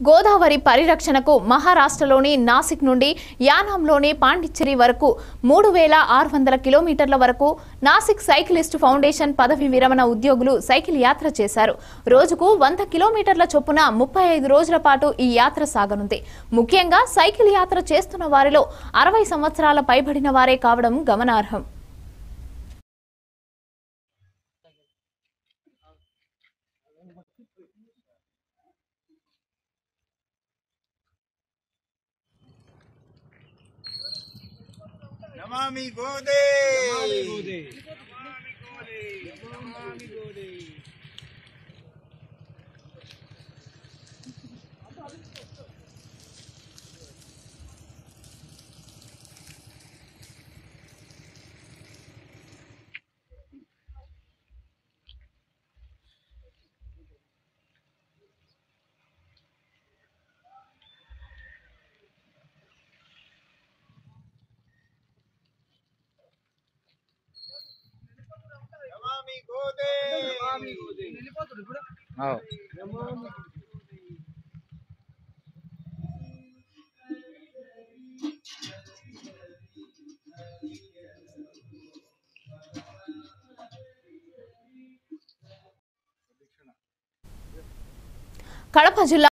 గోదావరి పరిరక్షణకు మహారాష్ట్రలోని నాసిక్ నుండి యానాంలోని పాండిచ్చేరి వరకు మూడు వేల ఆరు వందల కిలోమీటర్ల వరకు నాసిక్ సైకిలిస్ట్ ఫౌండేషన్ పదవి విరమణ ఉద్యోగులు సైకిల్ యాత్ర చేశారు రోజుకు వంద కిలోమీటర్ల చొప్పున ముప్పై ఐదు రోజుల పాటు ఈ యాత్ర సాగనుంది ముఖ్యంగా సైకిల్ యాత్ర చేస్తున్న వారిలో అరవై సంవత్సరాల పైబడిన వారే కావడం గమనార్హం నమామి గోదే నమామి గోదే కడప జిల్లా